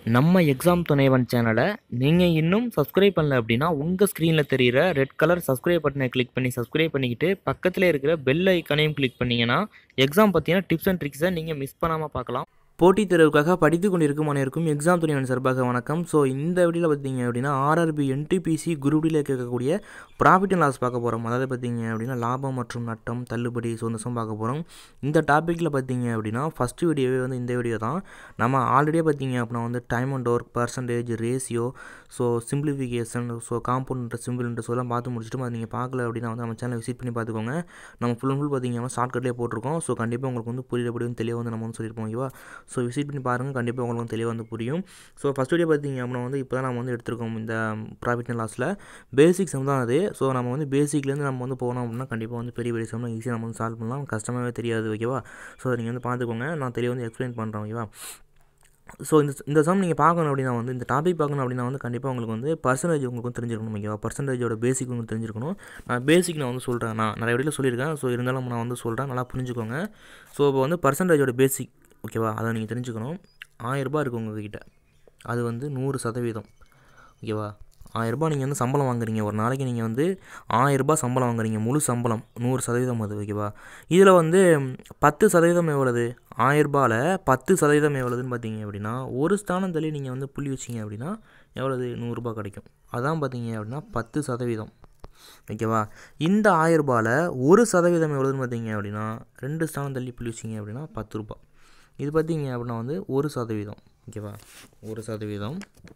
நம்ம எக்ஸாம் துணைவன் சேனலை நீங்கள் இன்னும் சப்ஸ்கிரைப் பண்ணல அப்படின்னா உங்கள் ஸ்க்ரீனில் தெரிகிற ரெட் கலர் சப்ஸ்கிரைப் பட்டனை கிளிக் பண்ணி சப்ஸ்கிரைப் பண்ணிக்கிட்டு பக்கத்தில் இருக்கிற பெல் ஐக்கனையும் கிளிக் பண்ணிங்கன்னா எக்ஸாம் பற்றின டிப்ஸ் அண்ட் ட்ரிக்ஸை நீங்கள் மிஸ் பண்ணாமல் பார்க்கலாம் போட்டித் தேர்வுக்காக படித்து கொண்டிருக்கும் அனைவருக்கும் எக்ஸாம் துணைவன் சார்பாக வணக்கம் ஸோ இந்த வீடியோவில் பார்த்தீங்க அப்படின்னா ஆர்ஆர்பி என்டிபிசி குரூப்டியில் கேட்கக்கூடிய ப்ராஃபிட் அண்ட் லாஸ் பார்க்க போகிறோம் அதாவது பார்த்தீங்க அப்படின்னா லாபம் மற்றும் நட்டம் தள்ளுபடி ஸோ இந்த சம் பார்க்க போகிறோம் இந்த டாப்பிக்கில் பார்த்தீங்க அப்படின்னா ஃபஸ்ட்டு வீடியோவே வந்து இந்த வீடியோ தான் நம்ம ஆல்ரெடியே பார்த்தீங்க அப்படின்னா வந்து time and work percentage ratio so simplification so compound simple so எல்லாம் பார்த்து முடிச்சுட்டு அது நீங்கள் பார்க்கல அப்படின்னா வந்து நம்ம சேனலை விசிட் பண்ணி பார்த்துக்கோங்க நம்ம ஃபுல் அண்ட் ஃபுல் பார்த்தீங்கன்னா ஷார்ட்கட்லேயே போட்டிருக்கோம் ஸோ கண்டிப்பாக உங்களுக்கு வந்து புரியுறபடி வந்து தெளிவாக வந்து நம்ம வந்து சொல்லியிருப்போம் ஓகேவா ஸோ விசிட் பண்ணி பாருங்கள் கண்டிப்பாக உங்களுக்கு வந்து தெளிவாக வந்து புரியும் ஸோ ஃபஸ்ட் வீடியோ பார்த்தீங்க அப்படின்னா வந்து இப்போ தான் நம்ம வந்து எடுத்திருக்கோம் இந்த ப்ராஃபிட் அண்ட் லாஸில் பேசிக்ஸ் தான் அது ஸோ நம்ம வந்து பேசிக்லேருந்து நம்ம வந்து போனோம் அப்படின்னா கண்டிப்பாக வந்து பெரிய பெரிய சம்லாம் ஈஸியாக நம்ம வந்து சால்வ் பண்ணலாம் கஷ்டமாகவே தெரியாது ஓகேவா ஸோ அதை நீங்கள் வந்து பார்த்துக்கோங்க நான் தெளிவாக வந்து எக்ஸ்பிளைன் பண்ணுறேன் ஓகேவா ஸோ இந்த இந்த சம் நீங்கள் பார்க்கணும் அப்படின்னா வந்து இந்த டாபிக் பார்க்கணும் அப்படின்னா வந்து கண்டிப்பாக உங்களுக்கு வந்து பர்சன்டேஜ் உங்களுக்கு வந்து தெரிஞ்சிருக்கணும் ஓகேவா பர்சன்டேஜோட பேசிக் உங்களுக்கு தெரிஞ்சிருக்கணும் நான் பேசிக் நான் வந்து சொல்கிறேன் நான் நிறைய வீடியோ சொல்லியிருக்கேன் ஸோ இருந்தாலும் நான் வந்து சொல்கிறேன் நல்லா புரிஞ்சுக்கோங்க ஸோ இப்போ வந்து பர்சன்டேஜோட பேசிக் ஓகேவா அதை நீங்கள் தெரிஞ்சுக்கணும் ஆயிரரூபா இருக்குது உங்ககிட்ட அது வந்து நூறு சதவீதம் ஓகேவா ஆயிரரூபா நீங்கள் வந்து சம்பளம் வாங்குறீங்க ஒரு நாளைக்கு நீங்கள் வந்து ஆயிரரூபா சம்பளம் வாங்குறீங்க முழு சம்பளம் நூறு சதவீதம் அது ஓகேவா இதில் வந்து பத்து சதவீதம் எவ்வளவு ஆயிரரூபாவில் பத்து சதவீதம் எவ்வளோதுன்னு பார்த்தீங்க அப்படின்னா ஒரு ஸ்தானம் தள்ளி நீங்கள் வந்து புள்ளி வச்சிங்க அப்படின்னா எவ்வளவு நூறுரூபா கிடைக்கும் அதான் பார்த்தீங்க அப்படின்னா பத்து சதவீதம் ஓகேவா இந்த ஆயிரரூபாவில் ஒரு சதவீதம் எவ்வளோதுன்னு பார்த்தீங்க அப்படின்னா ரெண்டு ஸ்தானம் தள்ளி புள்ளி வச்சிங்க அப்படின்னா பத்து ரூபா இது பார்த்தீங்க அப்படின்னா வந்து ஒரு சதவீதம் ஓகேவா ஒரு சதவீதம்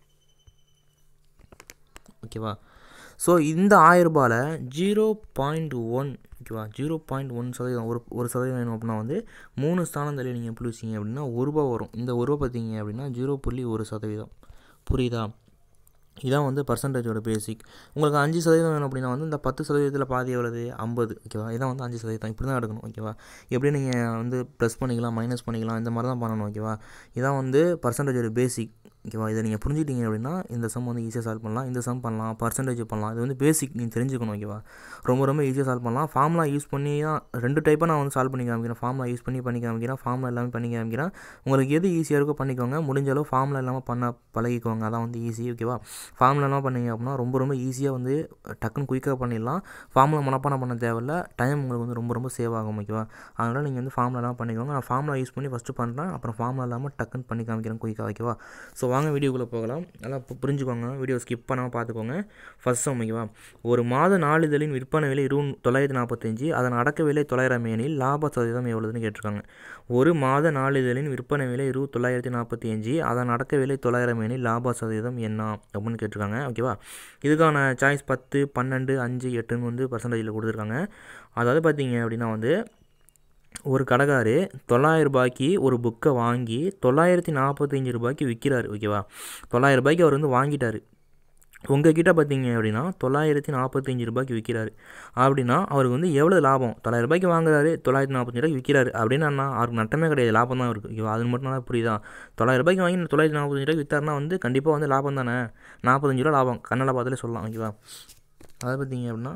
ஓகேவா ஸோ இந்த ஆயிரரூபாவில் ஜீரோ பாயிண்ட் ஒன் ஓகேவா ஜீரோ பாயிண்ட் ஒன் சதவீதம் ஒரு ஒரு சதவீதம் வேணும் அப்படின்னா வந்து மூணு ஸ்தானம் தள்ளி நீங்கள் எப்படி வச்சிங்க அப்படின்னா ஒரு ரூபா வரும் இந்த ஒரு ரூபா பார்த்தீங்க அப்படின்னா ஜீரோ புள்ளி ஒரு சதவீதம் புரியுதா இதான் வந்து பர்சன்டேஜோட பேசிக் உங்களுக்கு அஞ்சு சதவீதம் வேணும் அப்படின்னா வந்து இந்த பத்து சதவீதத்தில் பாதி எவ்வளவு ஐம்பது ஓகேவா இதான் வந்து அஞ்சு சதவீதம் இப்படி தான் எடுக்கணும் ஓகேவா எப்படி நீங்கள் வந்து ப்ளஸ் பண்ணிக்கலாம் மைனஸ் பண்ணிக்கலாம் இந்த மாதிரி தான் பண்ணணும் ஓகேவா இதான் வந்து பர்சன்டேஜோட பேசிக் ஓகேவா இதை நீங்கள் புரிஞ்சுட்டீங்க அப்படின்னா இந்த சம் வந்து ஈஸியாக சால்வ் பண்ணலாம் இந்த சம் பண்ணலாம் பர்சன்டேஜ் பண்ணலாம் இது வந்து பேசிக் நீங்கள் தெரிஞ்சுக்கணும் ஓகேவா ரொம்ப ரொம்ப ஈஸியாக சால்வ் பண்ணலாம் ஃபார்முலா யூஸ் பண்ணி தான் ரெண்டு டைப்பாக நான் வந்து சால்வ் பண்ணி காமிக்கிறேன் ஃபார்முலா யூஸ் பண்ணி பண்ணி காமிக்கிறேன் ஃபார்முலா எல்லாமே பண்ணி காமிக்கிறேன் உங்களுக்கு எது ஈஸியாக இருக்கோ பண்ணிக்கோங்க முடிஞ்ச அளவு ஃபார்முலா இல்லாமல் பண்ண பழகிக்கோங்க அதான் வந்து ஈஸி ஓகேவா ஃபார்முலா எல்லாம் பண்ணீங்க அப்படின்னா ரொம்ப ரொம்ப ஈஸியாக வந்து டக்குன்னு குயிக்காக பண்ணிடலாம் ஃபார்முலா மனப்பாடம் பண்ண தேவையில்ல டைம் உங்களுக்கு வந்து ரொம்ப ரொம்ப சேவ் ஆகும் ஓகேவா அதனால் நீங்கள் வந்து ஃபார்முலாலாம் பண்ணிக்கோங்க நான் ஃபார்முலா யூஸ் பண்ணி ஃபஸ்ட்டு பண்ணுறேன் அப்புறம் ஃபார்முலா இல்லாமல் டக்குன்னு பண்ணி காமிக்கிறேன் குயிக்காக ஓகேவா ஸோ வாங்க வீடியோக்குள்ளே போகலாம் நல்லா பு- புரிஞ்சுக்கோங்க வீடியோ ஸ்கிப் பண்ணாமல் பார்த்துக்கோங்க ஃபஸ்ட் சம் ஓகேவா ஒரு மாத நாளிதழின் விற்பனை விலை இரு தொள்ளாயிரத்தி நாற்பத்தஞ்சு அதன் அடக்க விலை தொள்ளாயிரம் எனில் லாப சதவீதம் எவ்வளோதுன்னு கேட்டிருக்காங்க ஒரு மாத நாளிதழின் விற்பனை விலை இரு தொள்ளாயிரத்தி நாற்பத்தி அஞ்சு அதன் அடக்க விலை தொள்ளாயிரம் எனில் லாப சதவீதம் என்ன அப்படின்னு கேட்டிருக்காங்க ஓகேவா இதுக்கான சாய்ஸ் பத்து பன்னெண்டு அஞ்சு எட்டுன்னு வந்து பர்சன்டேஜில் கொடுத்துருக்காங்க அதாவது பார்த்தீங்க அப்படின்னா வந்து ஒரு கடைக்காரு தொள்ளாயிரம் ரூபாய்க்கு ஒரு புக்கை வாங்கி தொள்ளாயிரத்தி நாற்பத்தஞ்சு ரூபாய்க்கு விற்கிறாரு ஓகேவா தொள்ளாயிரம் ரூபாய்க்கு அவர் வந்து வாங்கிட்டாரு உங்ககிட்ட பார்த்தீங்க அப்படின்னா தொள்ளாயிரத்தி நாற்பத்தஞ்சு ரூபாய்க்கு விற்கிறாரு அப்படின்னா அவருக்கு வந்து எவ்வளோ லாபம் தொள்ளாயிரம் ரூபாய்க்கு வாங்குறாரு தொள்ளாயிரத்தி நாற்பத்தஞ்சு ரூபாய்க்கு விற்கிறாரு அப்படின்னு அண்ணா அவருக்கு நட்டமே கிடையாது லாபம் தான் இருக்குது ஓகேவா அது மட்டும் நல்லா புரியுதா தொள்ளாயிரம் ரூபாய்க்கு வாங்கி தொள்ளாயிரத்தி நாற்பத்தஞ்சு ரூபாய்க்கு விற்றாருன்னா வந்து கண்டிப்பாக வந்து லாபம் தானே நாற்பத்தஞ்சு ரூபா லாபம் கண்ணால் பார்த்தாலே சொல்லலாம் ஓகேவா அதை பார்த்தீங்க அப்படின்னா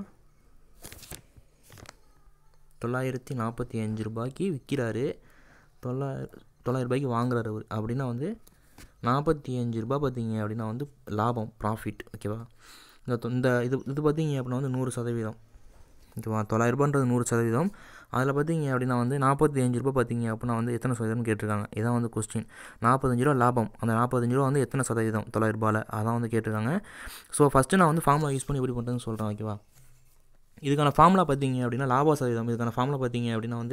தொள்ளாயிரத்தி நாற்பத்தி அஞ்சு ரூபாய்க்கு விற்கிறாரு தொள்ளாயிரம் தொள்ளாயிரம் ரூபாய்க்கு வாங்குறாரு அவர் அப்படின்னா வந்து நாற்பத்தி அஞ்சு ரூபாய் பார்த்தீங்க அப்படின்னா வந்து லாபம் ப்ராஃபிட் ஓகேவா இந்த தொ- இந்த இது இது பார்த்தீங்க அப்படின்னா வந்து நூறு சதவீதம் ஓகேவா தொள்ளாயிரம் ரூபான்றது நூறு சதவீதம் அதில் பார்த்தீங்க அப்படின்னா வந்து நாற்பத்தி அஞ்சு ரூபாய் பார்த்தீங்க அப்படின்னா வந்து எத்தனை சதவீதம்னு கேட்டிருக்காங்க இதான் வந்து கொஸ்டின் நாற்பத்தஞ்சு ரூபா லாபம் அந்த நாற்பத்தஞ்சு ரூபா வந்து எத்தனை சதவீதம் தொள்ளாயிரம் ரூபாயில் அதான் வந்து கேட்டிருக்காங்க ஸோ ஃபஸ்ட்டு நான் வந்து ஃபார்முலா யூஸ் பண்ணி எப்படி பண்ணுறேன்னு சொல்கிறேன் ஓகேவா இதுக்கான ஃபார்முலா பார்த்தீங்க அப்படின்னா லாப சதவீதம் இதுக்கான ஃபார்முலா பார்த்தீங்க அப்படின்னா வந்து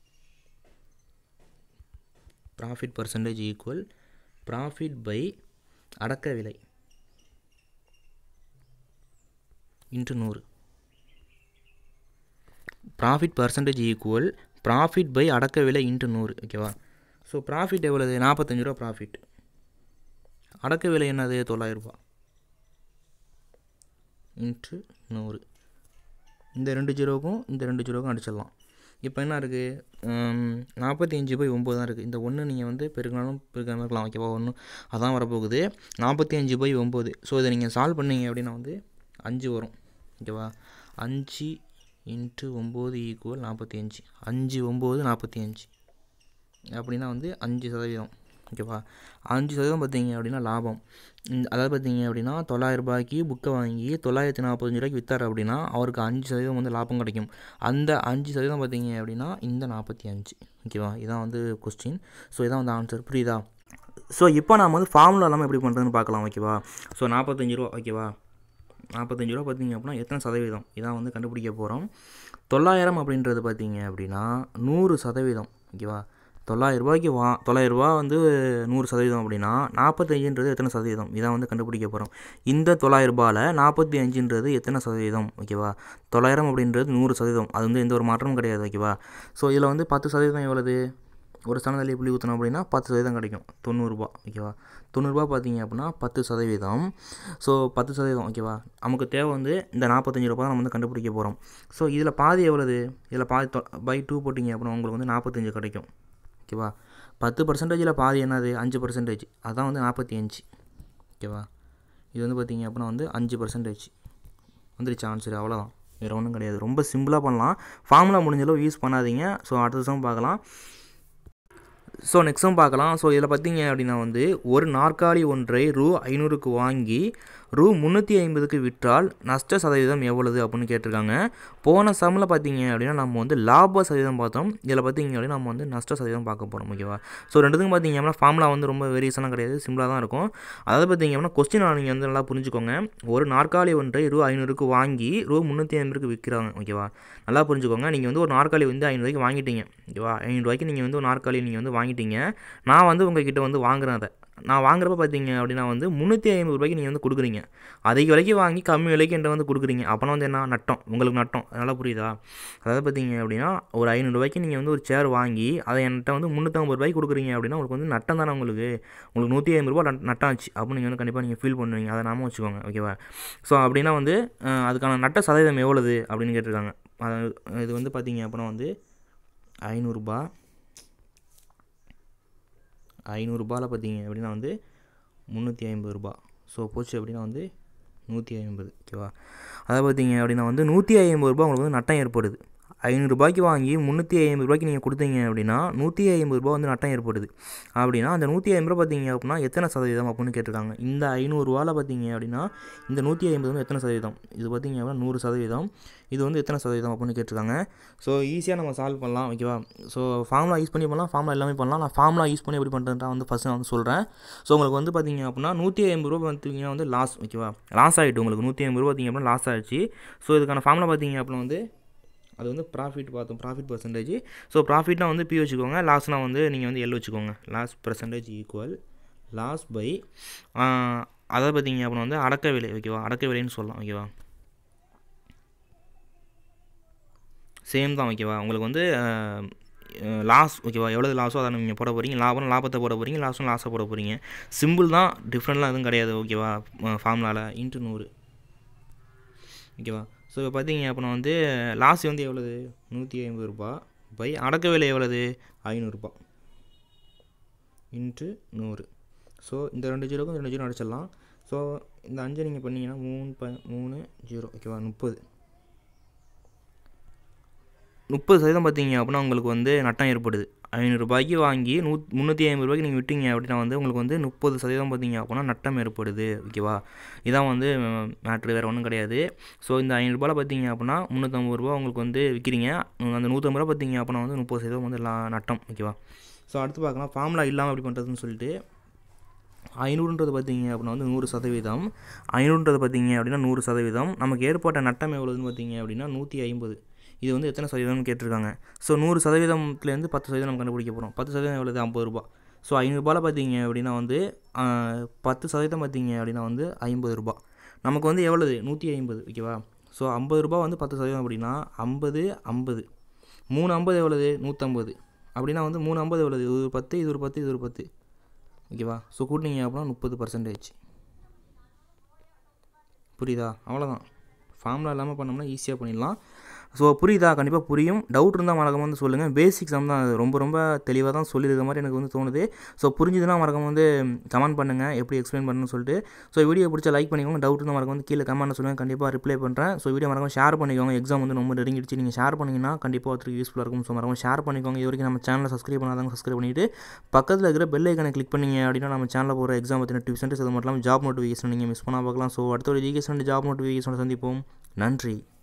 profit percentage equal profit by அடக்க விலை இன்ட்டு நூறு profit percentage equal profit by அடக்க விலை இன்ட்டு நூறு ஓகேவா ஸோ ப்ராஃபிட் எவ்வளவு நாற்பத்தஞ்சு ரூபா ப்ராஃபிட் அடக்க விலை என்னது தொள்ளாயிரம் ரூபாய் இன்ட்டு நூறு இந்த ரெண்டு ஜீரோவுக்கும் இந்த ரெண்டு ஜீரோவுக்கும் அடிச்சிடலாம் இப்போ என்ன இருக்குது நாற்பத்தி அஞ்சு பை ஒம்பது தான் இருக்குது இந்த ஒன்று நீங்கள் வந்து பெருக்கினாலும் பெருக்காமல் இருக்கலாம் ஓகேவா ஒன்று அதான் வரப்போகுது நாற்பத்தி அஞ்சு பை ஒம்பது ஸோ இதை நீங்கள் சால்வ் பண்ணீங்க அப்படின்னா வந்து அஞ்சு வரும் ஓகேவா அஞ்சு இன்ட்டு ஒம்பது ஈக்குவல் நாற்பத்தி அஞ்சு அஞ்சு ஒம்பது நாற்பத்தி அஞ்சு அப்படின்னா வந்து அஞ்சு சதவீதம் ஓகேவா அஞ்சு சதவீதம் பார்த்தீங்க அப்படின்னா லாபம் இந்த அதாவது பார்த்தீங்க அப்படின்னா தொள்ளாயிரம் ரூபாய்க்கு புக்கை வாங்கி தொள்ளாயிரத்தி நாற்பத்தஞ்சு ரூபாய்க்கு விற்றார் அப்படின்னா அவருக்கு அஞ்சு சதவீதம் வந்து லாபம் கிடைக்கும் அந்த அஞ்சு சதவீதம் பார்த்தீங்க அப்படின்னா இந்த நாற்பத்தி அஞ்சு ஓகேவா இதான் வந்து கொஸ்டின் ஸோ இதான் வந்து ஆன்சர் புரியுதா ஸோ இப்போ நாம் வந்து ஃபார்முலா எல்லாமே எப்படி பண்ணுறதுன்னு பார்க்கலாம் ஓகேவா ஸோ நாற்பத்தஞ்சு ரூபா ஓகேவா நாற்பத்தஞ்சு ரூபா பார்த்தீங்க அப்படின்னா எத்தனை சதவீதம் இதான் வந்து கண்டுபிடிக்க போகிறோம் தொள்ளாயிரம் அப்படின்றது பார்த்தீங்க அப்படின்னா நூறு சதவீதம் ஓகேவா தொள்ளாயிரம் ரூபாய்க்கு வா தொள்ளாயிரம் ரூபா வந்து நூறு சதவீதம் அப்படின்னா நாற்பத்தஞ்சுன்றது எத்தனை சதவீதம் இதான் வந்து கண்டுபிடிக்க போகிறோம் இந்த தொள்ளாயிரம் ரூபாயில் நாற்பத்தி அஞ்சுன்றது எத்தனை சதவீதம் ஓகேவா தொள்ளாயிரம் அப்படின்றது நூறு சதவீதம் அது வந்து எந்த ஒரு மாற்றமும் கிடையாது ஓகேவா ஸோ இதில் வந்து பத்து சதவீதம் எவ்வளவு ஒரு சனதள்ளி புள்ளி ஊற்றணும் அப்படின்னா பத்து சதவீதம் கிடைக்கும் தொண்ணூறுரூபா ஓகேவா தொண்ணூறுரூபா பார்த்தீங்க அப்படின்னா பத்து சதவீதம் ஸோ பத்து சதவீதம் ஓகேவா நமக்கு தேவை வந்து இந்த நாற்பத்தஞ்சு ரூபா நம்ம வந்து கண்டுபிடிக்க போகிறோம் ஸோ இதில் பாதி எவ்வளவு இதில் பாதி பை டூ போட்டிங்க அப்படின்னா உங்களுக்கு வந்து நாற்பத்தஞ்சு கிடைக்கும் ஓகேவா பத்து பர்சன்டேஜில் பாதி என்னது அஞ்சு பர்சன்டேஜ் அதான் வந்து நாற்பத்தி அஞ்சு ஓகேவா இது வந்து பார்த்தீங்க அப்படின்னா வந்து அஞ்சு பர்சன்டேஜ் வந்துருச்சு ஆன்சர் அவ்வளோதான் வேறு ஒன்றும் கிடையாது ரொம்ப சிம்பிளாக பண்ணலாம் ஃபார்முலா முடிஞ்சளவு யூஸ் பண்ணாதீங்க ஸோ அடுத்த வருஷம் பார்க்கலாம் ஸோ நெக்ஸ்ட்டும் பார்க்கலாம் ஸோ இதில் பார்த்தீங்க அப்படின்னா வந்து ஒரு நாற்காலி ஒன்றை ரூ ஐநூறுக்கு வாங்கி ரூ முந்நூற்றி ஐம்பதுக்கு விற்றால் நஷ்ட சதவீதம் எவ்வளவு அப்படின்னு கேட்டிருக்காங்க போன சம்மில் பார்த்தீங்க அப்படின்னா நம்ம வந்து லாப சதவீதம் பார்த்தோம் இதில் பார்த்தீங்க அப்படின்னா நம்ம வந்து நஷ்ட சதவீதம் பார்க்க போகிறோம் ஓகேவா ஸோ ரெண்டுத்துக்கும் பார்த்தீங்க அப்படின்னா ஃபார்முலா வந்து ரொம்ப வேரியேஷனாக கிடையாது சிம்பிளாக தான் இருக்கும் அதாவது பார்த்தீங்க அப்படின்னா கொஸ்டின் நீங்கள் வந்து நல்லா புரிஞ்சுக்கோங்க ஒரு நாற்காலி ஒன்றை ரூ ஐநூறுக்கு வாங்கி ரூ முந்நூற்றி ஐம்பதுக்கு விற்கிறாங்க ஓகேவா நல்லா புரிஞ்சுக்கோங்க நீங்கள் வந்து ஒரு நாற்காலி வந்து ஐநூறுவாய்க்கு வாங்கிட்டீங்க ஓகேவா ஐநூறுவாய்க்கு நீங்கள் வந்து ஒரு நாற்காலி நீங்கள் வந்து வாங்கிட்டீங்க நான் வந்து உங்ககிட்ட வந்து வாங்குறேன் அதை நான் வாங்குறப்ப பார்த்தீங்க அப்படின்னா வந்து முந்நூற்றி ஐம்பது ரூபாய்க்கு நீங்கள் வந்து கொடுக்குறீங்க அதிக விலைக்கு வாங்கி கம்மி விலைக்கு என்கிட்ட வந்து கொடுக்குறீங்க அப்போனா வந்து என்ன நட்டம் உங்களுக்கு நட்டம் அதனால் புரியுதா அதாவது பார்த்தீங்க அப்படின்னா ஒரு ஐநூறுரூவாய்க்கு நீங்கள் வந்து ஒரு சேர் வாங்கி அதை என்கிட்ட வந்து முந்நூற்றம்பது ரூபாய்க்கு கொடுக்குறீங்க அப்படின்னா உங்களுக்கு வந்து நட்டம் தானே உங்களுக்கு உங்களுக்கு நூற்றி ஐம்பது ரூபா நட்- நட்டம் ஆச்சு அப்படின்னு நீங்கள் வந்து கண்டிப்பாக நீங்கள் ஃபீல் பண்ணுவீங்க அதை நாம வச்சுக்கோங்க ஓகேவா ஸோ அப்படின்னா வந்து அஹ், அதுக்கான நட்ட சதவீதம் எவ்வளவு அப்படின்னு கேட்டிருக்காங்க அதாவது இது வந்து பார்த்தீங்க அப்படின்னா வந்து ஐநூறுரூபா ஐநூறுரூபாவில் பார்த்தீங்க அப்படின்னா வந்து முந்நூற்றி ஐம்பது ரூபா ஸோ போச்சு அப்படின்னா வந்து நூற்றி ஐம்பது ஓகேவா அதாவது பார்த்தீங்க அப்படின்னா வந்து நூற்றி ஐம்பது ரூபா உங்களுக்கு வந்து நட்டம் ஏற்படுது ஐநூறுரூபாய்க்கு வாங்கி முந்நூற்றி ஐம்பது ரூபாய்க்கு நீங்கள் கொடுத்தீங்க அப்படின்னா நூற்றி ஐம்பது ரூபா வந்து நட்டம் ஏற்படுது அப்படின்னா அந்த நூற்றி ஐம்பது ரூபா பார்த்தீங்க அப்படின்னா எத்தனை சதவீதம் அப்படின்னு கேட்டிருக்காங்க இந்த ஐநூறுரூவாவில் பார்த்தீங்க அப்படின்னா இந்த நூற்றி ஐம்பது வந்து எத்தனை சதவீதம் இது பார்த்தீங்க அப்படின்னா நூறு சதவீதம் இது வந்து எத்தனை சதவீதம் அப்படின்னு கேட்டிருக்காங்க ஸோ ஈஸியாக நம்ம சால்வ் பண்ணலாம் ஓகேவா ஸோ ஃபார்முலா யூஸ் பண்ணி பண்ணலாம் ஃபார்முலா எல்லாமே பண்ணலாம் நான் ஃபார்முலா யூஸ் பண்ணி எப்படி பண்ணுறதுன்றா வந்து ஃபஸ்ட்டு நான் வந்து சொல்கிறேன் ஸோ உங்களுக்கு வந்து பார்த்தீங்க அப்படின்னா நூற்றி ஐம்பது ரூபா பார்த்தீங்கன்னா வந்து லாஸ் ஓகேவா லாஸ் ஆகிட்டு உங்களுக்கு நூற்றி ஐம்பது ரூபா பார்த்தீங்க அப்படின்னா லாஸ் ஆகிடுச்சு ஸோ இதுக்கான ஃபார்முலா பார்த்தீங்க அப்படின்னா வந்து அது வந்து ப்ராஃபிட் பார்த்தோம் ப்ராஃபிட் பர்சன்டேஜ் ஸோ ப்ராஃபிட்னா வந்து பி வச்சுக்கோங்க லாஸ்னால் வந்து நீங்கள் வந்து எல் வச்சுக்கோங்க loss percentage equal loss by அதை பார்த்தீங்க அப்படின்னா வந்து அடக்க விலை ஓகேவா அடக்க விலைன்னு சொல்லலாம் ஓகேவா சேம் தான் ஓகேவா உங்களுக்கு வந்து லாஸ் ஓகேவா எவ்வளோ லாஸோ அதை நீங்கள் போட போகிறீங்க லாபம் லாபத்தை போட போகிறீங்க லாஸும் லாஸை போட போகிறீங்க சிம்பிள் தான் டிஃப்ரெண்ட்லாம் எதுவும் கிடையாது ஓகேவா ஃபார்முலாவில் இன்ட்டு நூறு ஓகேவா ஸோ இப்போ பார்த்தீங்க அப்படின்னா வந்து லாஸ் வந்து எவ்வளவு நூற்றி ஐம்பது ரூபா பை அடக்க விலை எவ்வளவு ஐநூறுரூபா இன்ட்டு நூறு ஸோ இந்த ரெண்டு ஜீரோக்கும் இந்த ரெண்டு ஜீரோ அடிச்சிடலாம் ஸோ இந்த அஞ்சை நீங்கள் பண்ணீங்கன்னா மூணு ப மூணு ஜீரோ ஓகேவா முப்பது முப்பது சதவீதம் பார்த்தீங்க அப்படின்னா உங்களுக்கு வந்து நட்டம் ஏற்படுது ஐநூறுரூபாய்க்கு வாங்கி நூ முந்நூற்றி ஐம்பது ரூபாய்க்கு நீங்கள் விட்டீங்க அப்படின்னா வந்து உங்களுக்கு வந்து முப்பது சதவீதம் பார்த்தீங்க அப்படின்னா நட்டம் ஏற்படுது ஓகேவா இதான் வந்து மேட்ரு வேறு ஒன்றும் கிடையாது ஸோ இந்த ஐநூறுரூபாவில் பார்த்தீங்க அப்படின்னா முந்நூற்றம்பது ரூபா உங்களுக்கு வந்து விற்கிறீங்க அந்த நூற்றம்பது ரூபா பார்த்தீங்க அப்படின்னா வந்து முப்பது சதவீதம் வந்து லா நட்டம் ஓகேவா ஸோ அடுத்து பார்க்கலாம் ஃபார்முலா இல்லாமல் எப்படி பண்ணுறதுன்னு சொல்லிட்டு ஐநூறுன்றது பார்த்தீங்க அப்படின்னா வந்து நூறு சதவீதம் ஐநூறுன்றது பார்த்தீங்க அப்படின்னா நூறு சதவீதம் நமக்கு ஏற்பட்ட நட்டம் எவ்வளோன்னு பார்த்தீங்க அப்படின்னா நூற்றி ஐம்பது இது வந்து எத்தனை சதவீதம்னு கேட்டிருக்காங்க ஸோ நூறு சதவீதத்துலேருந்து பத்து சதவீதம் நம்ம கண்டுபிடிக்க போகிறோம் பத்து சதவீதம் எவ்வளவு ஐம்பது ரூபா ஸோ ஐநூறுரூபாவில் பார்த்தீங்க அப்படின்னா வந்து ஆஹ், பத்து சதவீதம் பார்த்தீங்க அப்படின்னா வந்து ஐம்பது ரூபா நமக்கு வந்து எவ்வளவு நூற்றி ஐம்பது ஓகேவா ஸோ ஐம்பது ரூபா வந்து பத்து சதவீதம் அப்படின்னா ஐம்பது ஐம்பது மூணு ஐம்பது எவ்வளவு நூற்றம்பது அப்படின்னா வந்து மூணு ஐம்பது எவ்வளவு இது ஒரு பத்து இது ஒரு பத்து இது ஒரு பத்து ஓகேவா ஸோ கூட்டினீங்க அப்படின்னா முப்பது பர்சன்டேஜ் புரியுதா அவ்வளோதான் ஃபார்முலா இல்லாமல் பண்ணோம்னா ஈஸியாக பண்ணிடலாம் ஸோ புரியுதா கண்டிப்பாக புரியும் டவுட் இருந்தால் மறக்காம வந்து சொல்லுங்கள் பேசிக் சம் தான் அது ரொம்ப ரொம்ப தெளிவாக தான் சொல்லியிருக்க மாதிரி எனக்கு வந்து தோணுது ஸோ புரிஞ்சுதுன்னா மறக்காம வந்து கமெண்ட் பண்ணுங்கள் எப்படி எக்ஸ்பிளைன் பண்ணணும்னு சொல்லிட்டு ஸோ வீடியோ பிடிச்ச லைக் பண்ணிக்கோங்க டவுட் இருந்தால் மறக்காம வந்து கீழே கமெண்ட் சொல்லுங்கள் கண்டிப்பாக ரிப்ளை பண்ணுறேன் ஸோ வீடியோ மறக்காம ஷேர் பண்ணிக்கோங்க எக்ஸாம் வந்து ரொம்ப நெருங்கிடுச்சு நீங்கள் ஷேர் பண்ணிங்கன்னா கண்டிப்பாக ஒருத்தருக்கு யூஸ்ஃபுல்லாக இருக்கும் ஸோ மறக்காம ஷேர் பண்ணிக்கோங்க இது வரைக்கும் நம்ம சேனலை சப்ஸ்கிரைப் பண்ணாதவங்க சப்ஸ்கிரைப் பண்ணிவிட்டு பக்கத்தில் இருக்கிற பெல் ஐக்கனை கிளிக் பண்ணீங்க அப்படின்னா நம்ம சேனலில் போகிற எக்ஸாம் பற்றின டிப்ஸ் அது மட்டும் இல்லாமல் ஜாப் நோட்டிஃபிகேஷன் நீங்கள் மிஸ் பண்ணால் பார்க்கலாம் ஸோ அடுத்த ஒரு எஜுகேஷன் ஜாப் நோட்டிஃபிகேஷன் சந்திப்போம் நன்றி